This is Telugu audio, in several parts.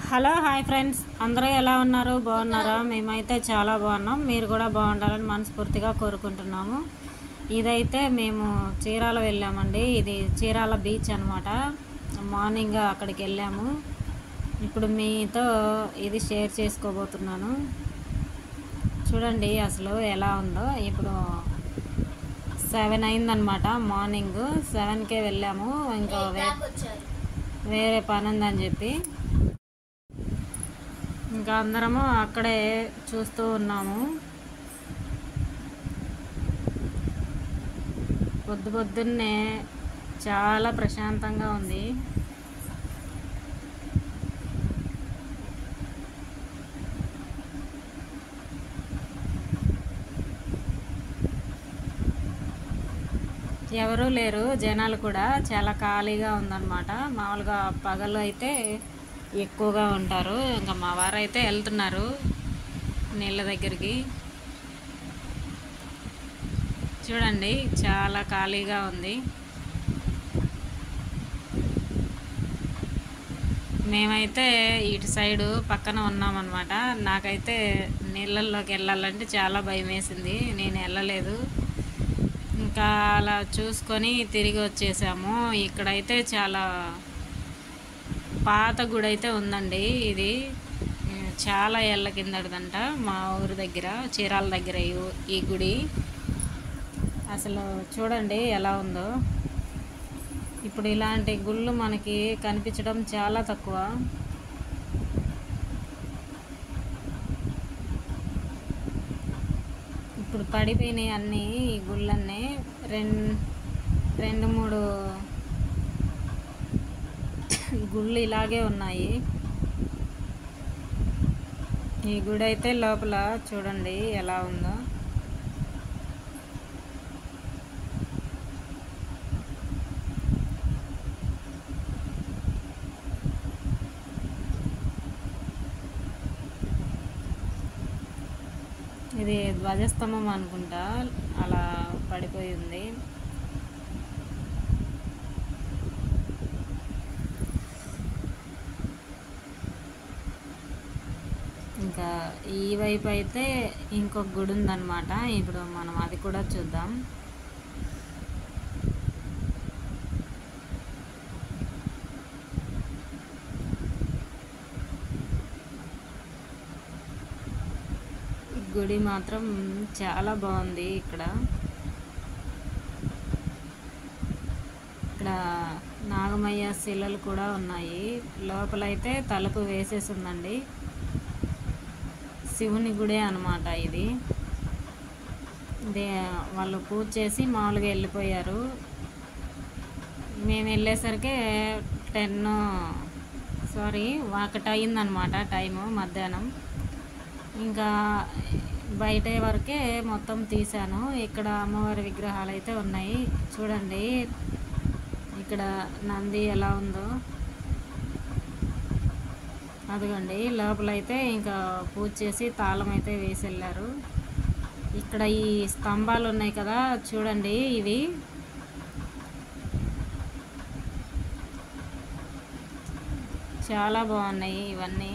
హలో హాయ్ ఫ్రెండ్స్ అందరూ ఎలా ఉన్నారు బాగున్నారా మేమైతే చాలా బాగున్నాం మీరు కూడా బాగుండాలని మనస్ఫూర్తిగా కోరుకుంటున్నాము ఇదైతే మేము చీరాల వెళ్ళామండి ఇది చీరాల బీచ్ అనమాట మార్నింగ్ అక్కడికి వెళ్ళాము ఇప్పుడు మీతో ఇది షేర్ చేసుకోబోతున్నాను చూడండి అసలు ఎలా ఉందో ఇప్పుడు సెవెన్ అయిందనమాట మార్నింగ్ సెవెన్కే వెళ్ళాము ఇంకా వే వేరే పని ఉందని చెప్పి ఇంకా అందరము అక్కడే చూస్తూ ఉన్నాము పొద్దు పొద్దున్నే చాలా ప్రశాంతంగా ఉంది ఎవరూ లేరు జనాలు కూడా చాలా ఖాళీగా ఉందన్నమాట మామూలుగా పగలు అయితే ఎక్కువగా ఉంటారు ఇంకా మా వారు అయితే వెళ్తున్నారు నీళ్ళ దగ్గరికి చూడండి చాలా ఖాళీగా ఉంది మేమైతే ఇటు సైడు పక్కన ఉన్నామన్నమాట నాకైతే నీళ్ళల్లోకి వెళ్ళాలంటే చాలా భయం వేసింది నేను వెళ్ళలేదు ఇంకా అలా చూసుకొని తిరిగి వచ్చేసాము ఇక్కడైతే చాలా పాత గుడి అయితే ఉందండి ఇది ఆ, చాలా ఏళ్ళ కిందటిదంట మా ఊరి దగ్గర చీరాల దగ్గర ఈ ఊ- ఈ గుడి అసలు చూడండి ఎలా ఉందో ఇప్పుడు ఇలాంటి గుళ్ళు మనకి కనిపించడం చాలా తక్కువ ఇప్పుడు పడిపోయినాయి అన్నీ ఈ గుళ్ళన్నీ రెండు రెండు మూడు గుళ్ళు ఇలాగే ఉన్నాయి ఈ గుడి అయితే లోపల చూడండి ఎలా ఉందో ఇది ధ్వజస్తంభం అనుకుంటా అలా పడిపోయి ఉంది ఇంకా ఈ వైపు అయితే ఇంకొక గుడి ఉందన్నమాట ఇప్పుడు మనం అది కూడా చూద్దాం ఈ గుడి మాత్రం చాలా బాగుంది ఇక్కడ ఇక్కడ నాగమయ్య శిలలు కూడా ఉన్నాయి లోపలైతే తలుపు వేసేసి ఉందండి శివుని గుడే అనమాట ఇది దే వాళ్ళు పూజ చేసి మామూలుగా వెళ్ళిపోయారు మేము వెళ్ళేసరికి టెన్ సారీ ఒకటి అయిందనమాట టైము మధ్యాహ్నం ఇంకా బయట వరకే మొత్తం తీశాను ఇక్కడ అమ్మవారి విగ్రహాలు అయితే ఉన్నాయి చూడండి ఇక్కడ నంది ఎలా ఉందో అదిగోండి లోపలైతే ఇంకా పూజ చేసి తాళం అయితే వేసి వెళ్ళారు ఇక్కడ ఈ స్తంభాలు ఉన్నాయి కదా చూడండి ఇవి చాలా బాగున్నాయి ఇవన్నీ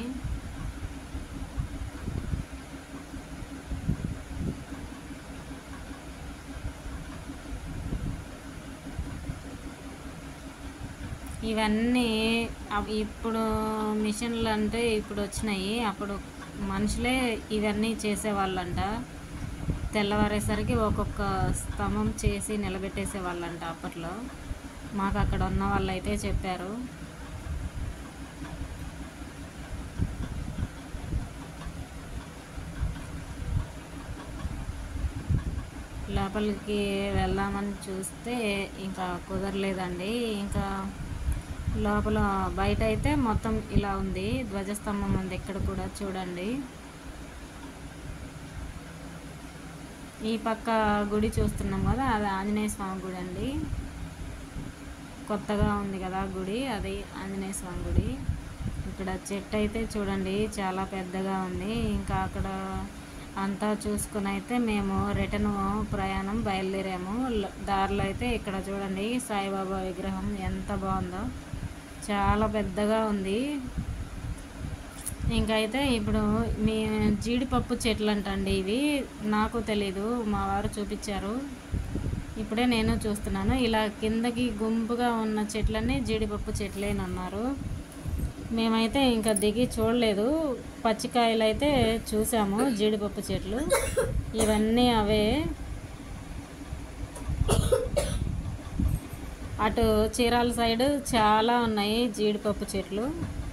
ఇవన్నీ అవ్- ఇప్పుడు మిషన్లు అంటే ఇప్పుడు వచ్చినాయి అప్పుడు మనుషులే ఇవన్నీ చేసేవాళ్ళంట తెల్లవారేసరికి ఒక్కొక్క స్తంభం చేసి నిలబెట్టేసే వాళ్ళంట అప్పట్లో మాకు అక్కడ ఉన్న వాళ్ళు అయితే చెప్పారు లోపలికి వెళ్దామని చూస్తే ఇంకా కుదరలేదండి ఇంకా లోపల బయట అయితే మొత్తం ఇలా ఉంది ధ్వజస్తంభం ఉంది ఇక్కడ కూడా చూడండి ఈ పక్క గుడి చూస్తున్నాం కదా అది ఆంజనేయ స్వామి గుడి అండి కొత్తగా ఉంది కదా గుడి అది ఆంజనేయ స్వామి గుడి ఇక్కడ చెట్టు అయితే చూడండి చాలా పెద్దగా ఉంది ఇంకా అక్కడ అంతా చూసుకుని అయితే మేము రిటర్న్ ప్రయాణం బయలుదేరాము ల- దారిలో అయితే ఇక్కడ చూడండి సాయిబాబా విగ్రహం ఎంత బాగుందో చాలా పెద్దగా ఉంది ఇంకైతే ఇప్పుడు మీ జీడిపప్పు చెట్లు అంటండి ఇవి నాకు తెలీదు మా వారు చూపించారు ఇప్పుడే నేను చూస్తున్నాను ఇలా కిందకి గుంపుగా ఉన్న చెట్లన్నీ జీడిపప్పు చెట్లేనన్నారు మేమైతే ఇంకా దిగి చూడలేదు పచ్చికాయలు అయితే చూసాము జీడిపప్పు చెట్లు ఇవన్నీ అవే అటు చీరాల సైడ్ చాలా ఉన్నాయి జీడిపప్పు చెట్లు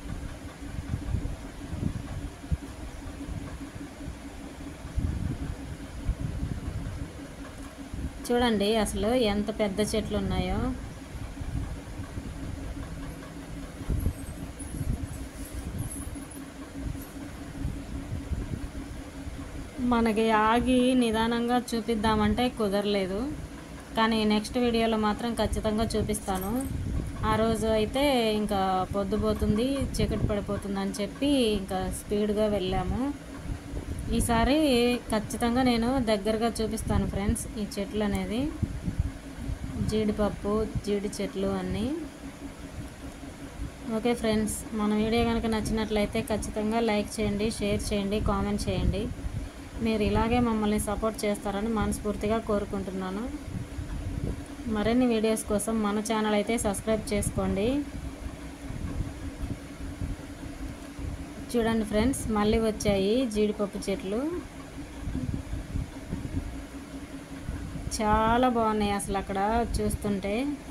చూడండి అసలు ఎంత పెద్ద చెట్లు ఉన్నాయో మనకి ఆగి నిదానంగా చూపిద్దామంటే కుదరలేదు కానీ నెక్స్ట్ వీడియోలో మాత్రం ఖచ్చితంగా చూపిస్తాను ఆ రోజు అయితే ఇంకా పొద్దుపోతుంది చీకటి పడిపోతుంది అని చెప్పి ఇంకా స్పీడ్గా వెళ్ళాము ఈసారి ఖచ్చితంగా నేను దగ్గరగా చూపిస్తాను ఫ్రెండ్స్ ఈ చెట్లు అనేది జీడిపప్పు జీడి చెట్లు అన్నీ ఓకే ఫ్రెండ్స్ మన వీడియో కనుక నచ్చినట్లయితే ఖచ్చితంగా లైక్ చేయండి షేర్ చేయండి కామెంట్ చేయండి మీరు ఇలాగే మమ్మల్ని సపోర్ట్ చేస్తారని మనస్ఫూర్తిగా కోరుకుంటున్నాను మరిన్ని వీడియోస్ కోసం మన ఛానల్ అయితే సబ్స్క్రైబ్ చేసుకోండి చూడండి ఫ్రెండ్స్ మళ్ళీ వచ్చాయి జీడిపప్పు చెట్లు చాలా బాగున్నాయి అసలు అక్కడ చూస్తుంటే